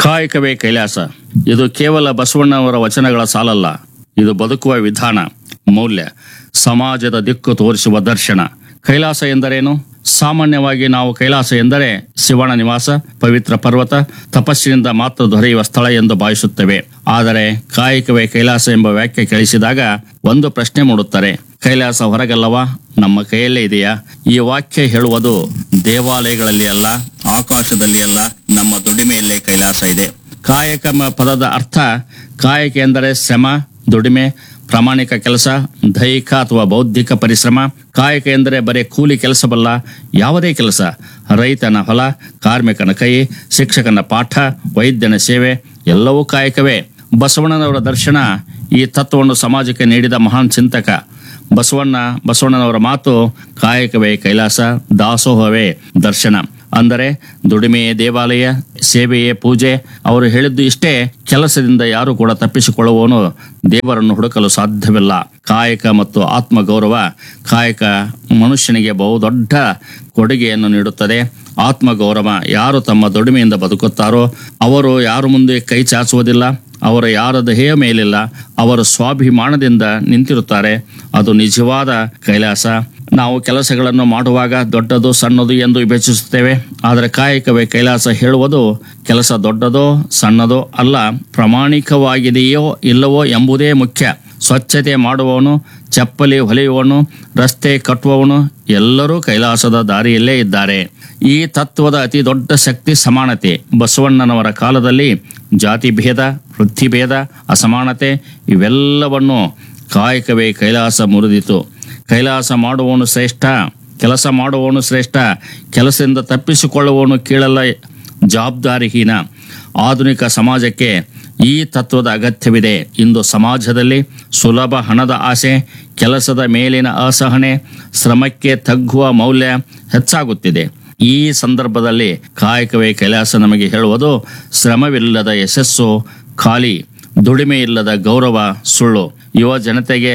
ಕಾಯಕವೇ ಕೈಲಾಸ ಇದು ಕೇವಲ ಬಸವಣ್ಣವರ ವಚನಗಳ ಸಾಲಲ್ಲ ಇದು ಬದುಕುವ ವಿಧಾನ ಮೌಲ್ಯ ಸಮಾಜದ ದಿಕ್ಕು ತೋರಿಸುವ ದರ್ಶನ ಕೈಲಾಸ ಎಂದರೇನು ಸಾಮಾನ್ಯವಾಗಿ ನಾವು ಕೈಲಾಸ ಎಂದರೆ ಶಿವನ ನಿವಾಸ ಪವಿತ್ರ ಪರ್ವತ ತಪಸ್ಸಿನಿಂದ ಮಾತ್ರ ದೊರೆಯುವ ಸ್ಥಳ ಎಂದು ಭಾವಿಸುತ್ತೇವೆ ಆದರೆ ಕಾಯಕವೇ ಕೈಲಾಸ ಎಂಬ ವ್ಯಾಖ್ಯೆ ಕೇಳಿಸಿದಾಗ ಒಂದು ಪ್ರಶ್ನೆ ಮೂಡುತ್ತಾರೆ ಕೈಲಾಸ ಹೊರಗಲ್ಲವಾ ನಮ್ಮ ಕೈಯಲ್ಲೇ ಇದೆಯಾ ಈ ವಾಕ್ಯ ಹೇಳುವುದು ದೇವಾಲಯಗಳಲ್ಲಿ ಅಲ್ಲ ಆಕಾಶದಲ್ಲಿ ಅಲ್ಲ ನಮ್ಮ ದುಡಿಮೆಯಲ್ಲೇ ಕೈಲಾಸ ಇದೆ ಕಾಯಕ ಎಂಬ ಪದದ ಅರ್ಥ ಕಾಯಕ ಎಂದರೆ ಶ್ರಮ ದುಡಿಮೆ ಪ್ರಾಮಾಣಿಕ ಕೆಲಸ ದೈಹಿಕ ಅಥವಾ ಬೌದ್ಧಿಕ ಪರಿಶ್ರಮ ಕಾಯಕ ಎಂದರೆ ಬರೀ ಕೂಲಿ ಕೆಲಸವಲ್ಲ ಯಾವುದೇ ಕೆಲಸ ರೈತನ ಹೊಲ ಕಾರ್ಮಿಕನ ಕೈ ಶಿಕ್ಷಕನ ಪಾಠ ವೈದ್ಯನ ಸೇವೆ ಎಲ್ಲವೂ ಕಾಯಕವೇ ಬಸವಣ್ಣನವರ ದರ್ಶನ ಈ ತತ್ವವನ್ನು ಸಮಾಜಕ್ಕೆ ನೀಡಿದ ಮಹಾನ್ ಚಿಂತಕ ಬಸವಣ್ಣ ಬಸವಣ್ಣನವರ ಮಾತು ಕಾಯಕವೇ ಕೈಲಾಸ ದಾಸೋಹವೇ ದರ್ಶನ ಅಂದರೆ ದುಡಿಮೆಯೇ ದೇವಾಲಯ ಸೇವೆಯೇ ಪೂಜೆ ಅವರು ಹೇಳಿದ್ದು ಇಷ್ಟೇ ಕೆಲಸದಿಂದ ಯಾರು ಕೂಡ ತಪ್ಪಿಸಿಕೊಳ್ಳುವವನು ದೇವರನ್ನು ಹುಡುಕಲು ಸಾಧ್ಯವಿಲ್ಲ ಕಾಯಕ ಮತ್ತು ಆತ್ಮಗೌರವ ಕಾಯಕ ಮನುಷ್ಯನಿಗೆ ಬಹುದೊಡ್ಡ ಕೊಡುಗೆಯನ್ನು ನೀಡುತ್ತದೆ ಆತ್ಮಗೌರವ ಯಾರು ತಮ್ಮ ದುಡಿಮೆಯಿಂದ ಬದುಕುತ್ತಾರೋ ಅವರು ಯಾರು ಮುಂದೆ ಕೈ ಚಾಚುವುದಿಲ್ಲ ಅವರ ಯಾರ ದೇಹ ಮೇಲಿಲ್ಲ ಅವರು ಸ್ವಾಭಿಮಾನದಿಂದ ನಿಂತಿರುತ್ತಾರೆ ಅದು ನಿಜವಾದ ಕೈಲಾಸ ನಾವು ಕೆಲಸಗಳನ್ನು ಮಾಡುವಾಗ ದೊಡ್ಡದು ಸಣ್ಣದು ಎಂದು ವಿಭಜಿಸುತ್ತೇವೆ ಆದರೆ ಕಾಯಕವೇ ಕೈಲಾಸ ಹೇಳುವುದು ಕೆಲಸ ದೊಡ್ಡದೋ ಸಣ್ಣದೋ ಅಲ್ಲ ಪ್ರಾಮಾಣಿಕವಾಗಿದೆಯೋ ಇಲ್ಲವೋ ಎಂಬುದೇ ಮುಖ್ಯ ಸ್ವಚ್ಛತೆ ಮಾಡುವವನು ಚಪ್ಪಲಿ ಹೊಲಿಯುವವನು ರಸ್ತೆ ಕಟ್ಟುವವನು ಎಲ್ಲರೂ ಕೈಲಾಸದ ದಾರಿಯಲ್ಲೇ ಇದ್ದಾರೆ ಈ ತತ್ವದ ಅತಿ ದೊಡ್ಡ ಶಕ್ತಿ ಸಮಾನತೆ ಬಸವಣ್ಣನವರ ಕಾಲದಲ್ಲಿ ಜಾತಿ ಭೇದ ವೃತ್ತಿಭೇದ ಅಸಮಾನತೆ ಇವೆಲ್ಲವನ್ನು ಕಾಯಕವೇ ಕೈಲಾಸ ಮುರಿದಿತು ಕೈಲಾಸ ಮಾಡುವವನು ಶ್ರೇಷ್ಠ ಕೆಲಸ ಮಾಡುವವನು ಶ್ರೇಷ್ಠ ಕೆಲಸದಿಂದ ತಪ್ಪಿಸಿಕೊಳ್ಳುವವನು ಕೀಳಲ್ಲ ಜವಾಬ್ದಾರಿಹೀನ ಆಧುನಿಕ ಸಮಾಜಕ್ಕೆ ಈ ತತ್ವದ ಅಗತ್ಯವಿದೆ ಇಂದು ಸಮಾಜದಲ್ಲಿ ಸುಲಭ ಹಣದ ಆಸೆ ಕೆಲಸದ ಮೇಲಿನ ಅಸಹನೆ ಶ್ರಮಕ್ಕೆ ತಗ್ಗುವ ಮೌಲ್ಯ ಹೆಚ್ಚಾಗುತ್ತಿದೆ ಈ ಸಂದರ್ಭದಲ್ಲಿ ಕಾಯಕವೇ ಕೈಲಾಸ ನಮಗೆ ಹೇಳುವುದು ಶ್ರಮವಿಲ್ಲದ ಯಶಸ್ಸು ಖಾಲಿ ದುಡಿಮೆ ಇಲ್ಲದ ಗೌರವ ಸುಳ್ಳು ಯುವ ಜನತೆಗೆ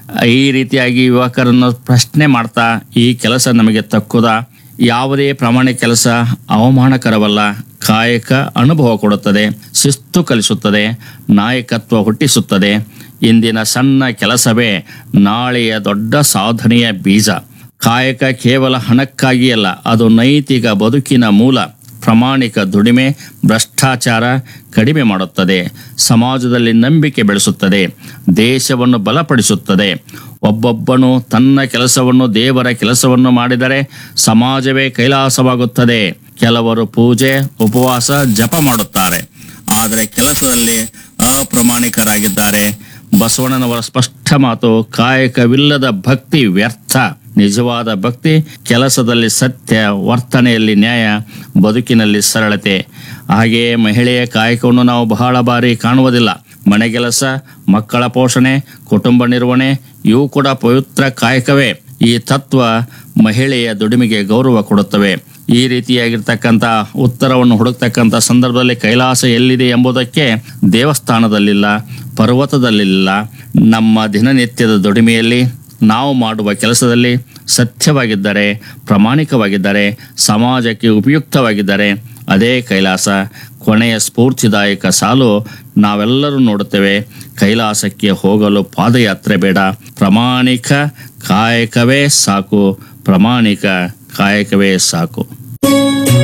ಈ ರೀತಿಯಾಗಿ ಯುವಕರನ್ನು ಪ್ರಶ್ನೆ ಮಾಡ್ತಾ ಈ ಕೆಲಸ ನಮಗೆ ತಕ್ಕುದ ಯಾವುದೇ ಪ್ರಾಮಾಣಿಕ ಕೆಲಸ ಅವಮಾನಕರವಲ್ಲ ಕಾಯಕ ಅನುಭವ ಕೊಡುತ್ತದೆ ಶಿಸ್ತು ಕಲಿಸುತ್ತದೆ ನಾಯಕತ್ವ ಹುಟ್ಟಿಸುತ್ತದೆ ಇಂದಿನ ಸಣ್ಣ ಕೆಲಸವೇ ನಾಳೆಯ ದೊಡ್ಡ ಸಾಧನೆಯ ಬೀಜ ಕಾಯಕ ಕೇವಲ ಹಣಕ್ಕಾಗಿ ಅಲ್ಲ ಅದು ನೈತಿಕ ಬದುಕಿನ ಮೂಲ ಪ್ರಾಮಾಣಿಕ ದುಡಿಮೆ ಭ್ರಷ್ಟಾಚಾರ ಕಡಿಮೆ ಮಾಡುತ್ತದೆ ಸಮಾಜದಲ್ಲಿ ನಂಬಿಕೆ ಬೆಳೆಸುತ್ತದೆ ದೇಶವನ್ನು ಬಲಪಡಿಸುತ್ತದೆ ಒಬ್ಬೊಬ್ಬನು ತನ್ನ ಕೆಲಸವನ್ನು ದೇವರ ಕೆಲಸವನ್ನು ಮಾಡಿದರೆ ಸಮಾಜವೇ ಕೈಲಾಸವಾಗುತ್ತದೆ ಕೆಲವರು ಪೂಜೆ ಉಪವಾಸ ಜಪ ಮಾಡುತ್ತಾರೆ ಆದರೆ ಕೆಲಸದಲ್ಲಿ ಅಪ್ರಾಮಾಣಿಕರಾಗಿದ್ದಾರೆ ಬಸವಣ್ಣನವರ ಸ್ಪಷ್ಟ ಮಾತು ಕಾಯಕವಿಲ್ಲದ ಭಕ್ತಿ ವ್ಯರ್ಥ ನಿಜವಾದ ಭಕ್ತಿ ಕೆಲಸದಲ್ಲಿ ಸತ್ಯ ವರ್ತನೆಯಲ್ಲಿ ನ್ಯಾಯ ಬದುಕಿನಲ್ಲಿ ಸರಳತೆ ಹಾಗೆಯೇ ಮಹಿಳೆಯ ಕಾಯಕವನ್ನು ನಾವು ಬಹಳ ಬಾರಿ ಕಾಣುವುದಿಲ್ಲ ಮನೆಗೆಲಸ ಮಕ್ಕಳ ಪೋಷಣೆ ಕುಟುಂಬ ನಿರ್ವಹಣೆ ಇವು ಕೂಡ ಪವಿತ್ರ ಕಾಯಕವೇ ಈ ತತ್ವ ಮಹಿಳೆಯ ದುಡಿಮೆಗೆ ಗೌರವ ಕೊಡುತ್ತವೆ ಈ ರೀತಿಯಾಗಿರ್ತಕ್ಕಂಥ ಉತ್ತರವನ್ನು ಹುಡುಕ್ತಕ್ಕಂಥ ಸಂದರ್ಭದಲ್ಲಿ ಕೈಲಾಸ ಎಲ್ಲಿದೆ ಎಂಬುದಕ್ಕೆ ದೇವಸ್ಥಾನದಲ್ಲಿಲ್ಲ ಪರ್ವತದಲ್ಲಿಲ್ಲ ನಮ್ಮ ದಿನನಿತ್ಯದ ದುಡಿಮೆಯಲ್ಲಿ ನಾವು ಮಾಡುವ ಕೆಲಸದಲ್ಲಿ ಸತ್ಯವಾಗಿದ್ದರೆ ಪ್ರಾಮಾಣಿಕವಾಗಿದ್ದರೆ ಸಮಾಜಕ್ಕೆ ಉಪಯುಕ್ತವಾಗಿದ್ದರೆ ಅದೇ ಕೈಲಾಸ ಕೊನೆಯ ಸ್ಫೂರ್ತಿದಾಯಕ ಸಾಲು ನಾವೆಲ್ಲರೂ ನೋಡುತ್ತೇವೆ ಕೈಲಾಸಕ್ಕೆ ಹೋಗಲು ಪಾದಯಾತ್ರೆ ಬೇಡ ಪ್ರಾಮಾಣಿಕ ಕಾಯಕವೇ ಸಾಕು ಪ್ರಾಮಾಣಿಕ ಕಾಯಕವೇ ಸಾಕು